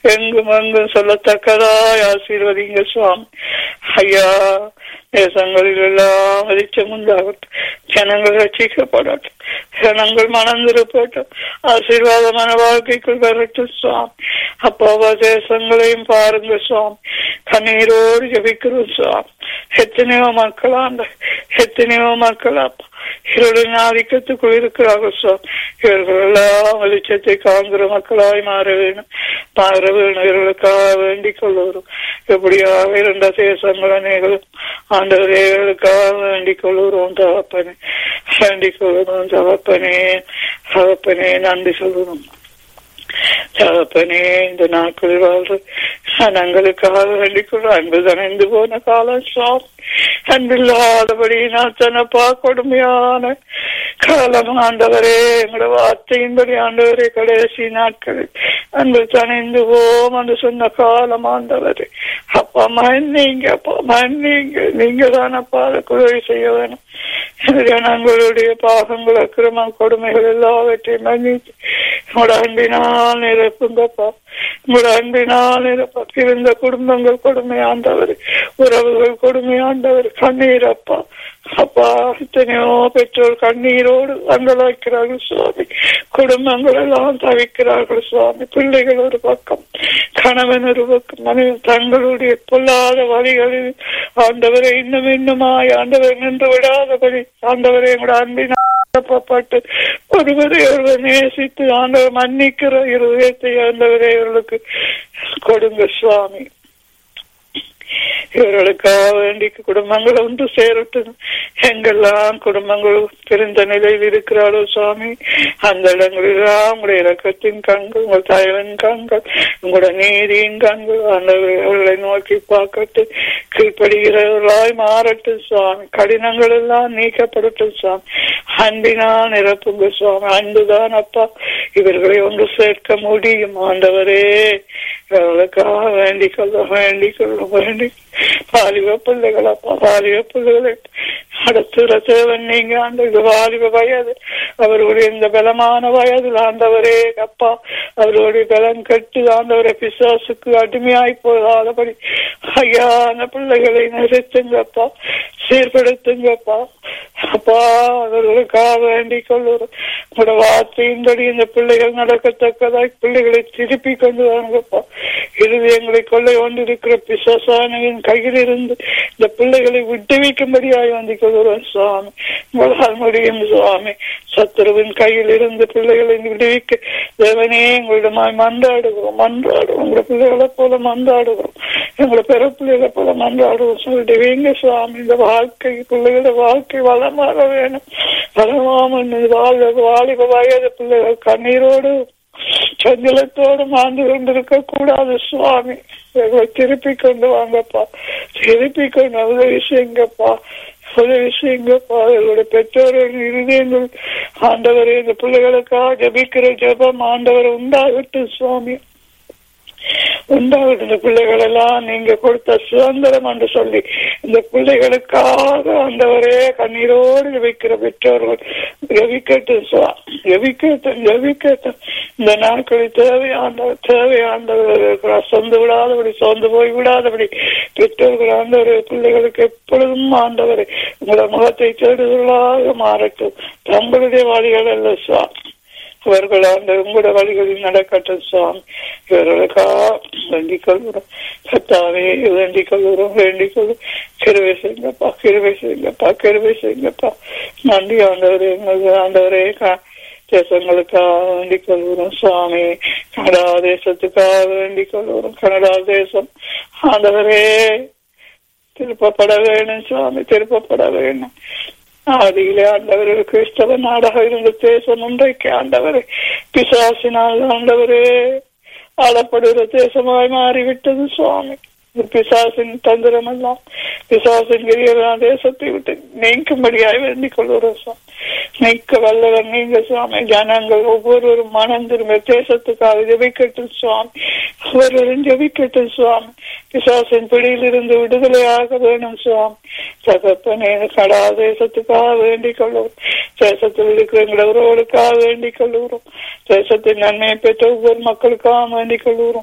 எங்கும் எங்கும் சொல்லத்தக்கதாய் ஆசீர்வதிங்க சுவாமி ஐயா தேசங்களில் எல்லாம் வெளிச்சம் உண்டாகட்டும் ஜனங்கள் ரசிக்கப்படட்டும் ஜனங்கள் மனம் திருப்பட்டும் ஆசீர்வாதமான வாழ்க்கைக்குள் வரட்டும் சுவாமி அப்பாவா தேசங்களையும் பாருங்க சுவாமி கண்ணீரோடு ஜபிக்கிறோம் சுவாமி எத்தனையோ மக்கள் ஆண்ட எத்தனையோ மக்கள் அப்பா இருளின் ஆதிக்கத்துக்குள் இருக்கிறார்கள் சுவாமி இவர்கள் எல்லாம் வெளிச்சத்தை காண்கிற மக்களாய் மாற வேணும் மாற வேணும் இவர்களுக்காக வேண்டிக் கொள்ளுவோம் எப்படியாக இருந்த தேசங்கள் அநேகளும் ஆண்டவர்களுக்காக வேண்டிக் கொள்ளுகிறோம் தகப்பனே வேண்டிக் கொள்ளுகிறோம் தகப்பனே தகப்பனே நன்றி சொல்லுறோம் தகப்பனே இந்த நாட்களில் வாழ்ற ஜனங்களுக்காக வேண்டிக் கொள்ளும் அன்பு தனைந்து போன காலம் சுவாமி அன்பில்லாதபடி நான் தனப்பா கொடுமையான காலம் ஆண்டவரே எங்களோட வார்த்தையின்படி ஆண்டவரே கடைசி நாட்களில் அன்பு தனைந்து போம் என்று சொன்ன காலம் ஆண்டவரே அப்பா மன்னீங்க அப்பா மன்னீங்க நீங்க தான் அப்பா அதுக்கு உதவி செய்ய வேணும் ஜனங்களுடைய பாகங்கள் அக்கிரமம் கொடுமைகள் எல்லாவற்றையும் மன்னித்து உங்களோட அன்பினால் நிரப்புங்கப்பா உங்களோட அன்பினால் நிரப்ப பிறந்த குடும்பங்கள் கொடுமையாண்டவர் உறவுகள் கொடுமையாண்டவர் கண்ணீர் அப்பா அப்பா எத்தனையோ பெற்றோர் கண்ணீரோடு அங்கலாக்கிறார்கள் சுவாமி குடும்பங்கள் எல்லாம் தவிக்கிறார்கள் சுவாமி பிள்ளைகள் ஒரு பக்கம் கணவன் ஒரு பக்கம் மனைவி தங்களுடைய பொல்லாத வழிகளில் ஆண்டவரை இன்னும் இன்னுமாய் ஆண்டவர் நின்று விடாதபடி ஆண்டவரை எங்களோட அன்பினால் பட்டு ஒருவரை ஒருவர் நேசித்து ஆண்டவர் மன்னிக்கிற இருதயத்தை ஆண்டவரை இவர்களுக்கு கொடுங்க சுவாமி இவர்களுக்காக வேண்டி குடும்பங்கள் ஒன்று சேரட்டும் எங்கெல்லாம் குடும்பங்கள் பிரிந்த நிலையில் இருக்கிறாரோ சுவாமி அந்த இடங்களெல்லாம் உங்களுடைய இறக்கத்தின் கண்கள் உங்கள் தயவின் கண்கள் உங்களோட நீதியின் கண்கள் ஆண்டவர்களை நோக்கி பார்க்கட்டு கீழ்ப்படுகிறவர்களாய் மாறட்டும் சுவாமி கடினங்கள் எல்லாம் நீக்கப்படட்டும் சுவாமி அன்பினால் நிரப்புங்க சுவாமி அன்புதான் அப்பா இவர்களை ஒன்று சேர்க்க முடியும் ஆண்டவரே இவர்களுக்காக வேண்டிக் கொள்ள வேண்டிக் கொள்ள வேண்டி வாலிப பிள்ளைகள் அப்பா வாலிப பிள்ளைகளை அடுத்துற தேவன் நீங்க ஆண்டு வாலிப வயது அவர்களுடைய இந்த பலமான வயதில் ஆண்டவரே அப்பா அவர்களுடைய பலம் கட்டு ஆண்டவரை பிசாசுக்கு அடிமையாய் போகாதபடி ஐயா அந்த பிள்ளைகளை நிறுத்துங்கப்பா சீர்படுத்துங்கப்பா அப்பா அவர்களுக்காக வேண்டிக் கொள்ளுறோம் உங்களோட வார்த்தையின்படி இந்த பிள்ளைகள் நடக்கத்தக்கதாய் பிள்ளைகளை திருப்பி கொண்டு வாங்கப்பா இறுதி எங்களை கொள்ளை கொண்டிருக்கிற பிசாசானின் கையில் இருந்து இந்த பிள்ளைகளை விட்டுவிக்கும்படியாய் வந்து கொள்கிறோம் சுவாமி உங்களால் முடியும் சுவாமி சத்துருவின் கையில் இருந்து பிள்ளைகளை விடுவிக்க தேவனே எங்களிடமாய் மன்றாடுகிறோம் மன்றாடுவோம் உங்களை பிள்ளைகளை போல மன்றாடுகிறோம் எங்களை பெற பிள்ளைகளை போல மன்றாடுவோம் சொல்லிட்டு வீங்க சுவாமி இந்த வாழ்க்கை பிள்ளைகளோட வாழ்க்கை வளமாக வேணும் வளமாமல் வாழ் வாலிப வயது பிள்ளைகள் கண்ணீரோடு சஞ்சலத்தோடு மாண்டு கொண்டிருக்க கூடாது சுவாமி எங்களை திருப்பி கொண்டு வாங்கப்பா திருப்பி கொண்டு உதவி செய்யுங்கப்பா உதவி செய்யுங்கப்பா எங்களுடைய பெற்றோர்கள் இருதயங்கள் ஆண்டவரே இந்த பிள்ளைகளுக்காக ஜபிக்கிற ஜபம் ஆண்டவர் உண்டாகட்டும் சுவாமி உண்டாகட்டும் இந்த பிள்ளைகள் எல்லாம் நீங்க கொடுத்த சுதந்திரம் என்று சொல்லி இந்த பிள்ளைகளுக்காக ஆண்டவரே கண்ணீரோடு ஜபிக்கிற பெற்றோர்கள் ஜபிக்கட்டும் ஜபிக்கட்டும் ஜபிக்கட்டும் இந்த நாட்களில் தேவையாண்டவர் தேவையாண்டவர் சொந்து விடாதபடி சொந்து போய் விடாதபடி பெற்றோர்கள் ஆண்டவர் பிள்ளைகளுக்கு எப்பொழுதும் ஆண்டவர் உங்களோட முகத்தை தேடுதலாக மாறட்டும் தங்களுடைய வழிகள் அல்ல சுவா இவர்கள் அந்த உங்களோட வழிகளில் நடக்கட்டும் சுவாமி இவர்களுக்காக வேண்டிக் கொள்கிறோம் கத்தாவே வேண்டிக் கொள்கிறோம் வேண்டிக் கொள்ளும் கிருவை செய்யுங்கப்பா கிருவை செய்யுங்கப்பா கிருவை செய்யுங்கப்பா நன்றி ஆண்டவரே எங்களுக்கு ஆண்டவரே தேசங்களுக்காக வேண்டிக் கொள்கிறோம் சுவாமி கனடா தேசத்துக்காக வேண்டிக் கொள்கிறோம் கனடா தேசம் ஆண்டவரே திருப்பப்பட வேணும் சுவாமி திருப்பப்பட வேணும் ஆதியிலே ஆண்டவரே கிறிஸ்தவ நாடாக இருந்த தேசம் ஒன்றைக்கு ஆண்டவரே பிசாசினால் ஆண்டவரே ஆளப்படுகிற தேசமாய் மாறிவிட்டது சுவாமி பிசாசின் தந்திரம் எல்லாம் பிசாசின் கிரியெல்லாம் தேசத்தை விட்டு நீக்கும்படியாய் வேண்டிக் கொள்கிறோம் சுவாமி நீக்க வல்லவர் நீங்க சுவாமி ஜனங்கள் ஒவ்வொருவரும் மனம் திரும்ப தேசத்துக்காக ஜபிக்கட்டும் சுவாமி ஒவ்வொருவரும் ஜபிக்கட்டும் சுவாமி பிசாசின் பிடியில் இருந்து விடுதலையாக வேணும் சுவாமி தகப்பனே கடா தேசத்துக்காக வேண்டிக் கொள்ளுவோம் தேசத்தில் இருக்கிற எங்களவர்களுக்காக வேண்டிக் கொள்ளுகிறோம் தேசத்தின் நன்மையை பெற்ற ஒவ்வொரு மக்களுக்காக வேண்டிக் கொள்ளுகிறோம்